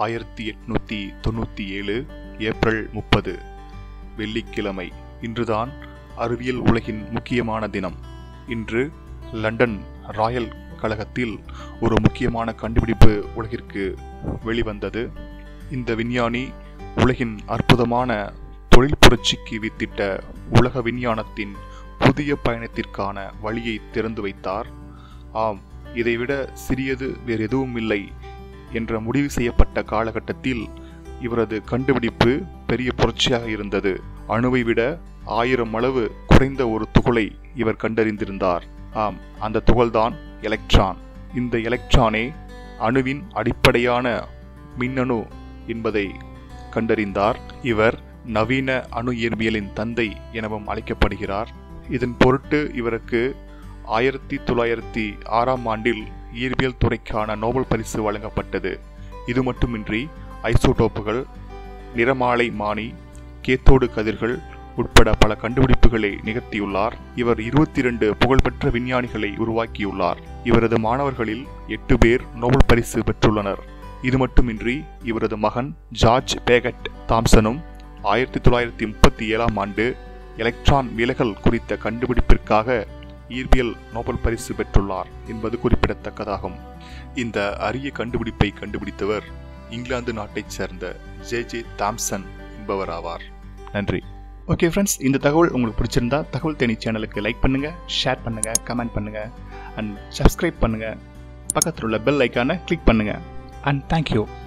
ஆயிரத்தி எட்நூத்தி தொண்ணூத்தி ஏழு ஏப்ரல் முப்பது வெள்ளிக்கிழமை இன்றுதான் அறிவியல் உலகின் முக்கியமான தினம் இன்று லண்டன் ராயல் கழகத்தில் ஒரு முக்கியமான கண்டுபிடிப்பு உலகிற்கு வெளிவந்தது இந்த விஞ்ஞானி உலகின் அற்புதமான தொழில் புரட்சிக்கு வித்திட்ட உலக விஞ்ஞானத்தின் புதிய பயணத்திற்கான வழியை திறந்து வைத்தார் ஆம் இதைவிட சிறியது வேறு எதுவும் இல்லை என்ற முடிவு செய்யப்பட்ட காலகட்டத்தில் இவரது கண்டுபிடிப்பு பெரிய புரட்சியாக இருந்தது அணுவை விட ஆயிரம் அளவு குறைந்த ஒரு துகளை இவர் கண்டறிந்திருந்தார் ஆம் அந்த துகள்தான் எலக்ட்ரான் இந்த எலக்ட்ரானே அணுவின் அடிப்படையான மின்னணு என்பதை கண்டறிந்தார் இவர் நவீன அணு இயற்பியலின் தந்தை எனவும் அழைக்கப்படுகிறார் இதன் பொருட்டு இவருக்கு ஆயிரத்தி தொள்ளாயிரத்தி ஆறாம் ஆண்டில் இயற்பியல் துறைக்கான நோபல் பரிசு வழங்கப்பட்டது இது மட்டுமின்றி ஐசோடோப்புகள் நிறமாலை மானி கேத்தோடு கதிர்கள் உட்பட பல கண்டுபிடிப்புகளை நிகழ்த்தியுள்ளார் இவர் இருபத்தி இரண்டு புகழ்பெற்ற விஞ்ஞானிகளை உருவாக்கியுள்ளார் இவரது மாணவர்களில் எட்டு பேர் நோபல் பரிசு பெற்றுள்ளனர் இது மட்டுமின்றி இவரது மகன் ஜார்ஜ் பேகட் தாம்சனும் ஆயிரத்தி தொள்ளாயிரத்தி முப்பத்தி ஏழாம் ஆண்டு எலக்ட்ரான் விலகல் குறித்த கண்டுபிடிப்பிற்காக இயற்பியல் நோபல் பரிசு பெற்றுள்ளார் என்பது குறிப்பிடத்தக்கதாகும் இந்த அரிய கண்டுபிடிப்பை கண்டுபிடித்தவர் இங்கிலாந்து நாட்டைச் சேர்ந்த ஜே ஜே தாம்சன் என்பவர் ஆவார் நன்றி ஓகே ஃப்ரெண்ட்ஸ் இந்த தகவல் உங்களுக்கு பிடிச்சிருந்தா தகவல் தேனி சேனலுக்கு லைக் பண்ணுங்க ஷேர் பண்ணுங்க கமெண்ட் பண்ணுங்க அண்ட் சப்ஸ்கிரைப் பண்ணுங்க பக்கத்தில் உள்ள பெல் ஐக்கானை கிளிக் பண்ணுங்க அண்ட் தேங்க்யூ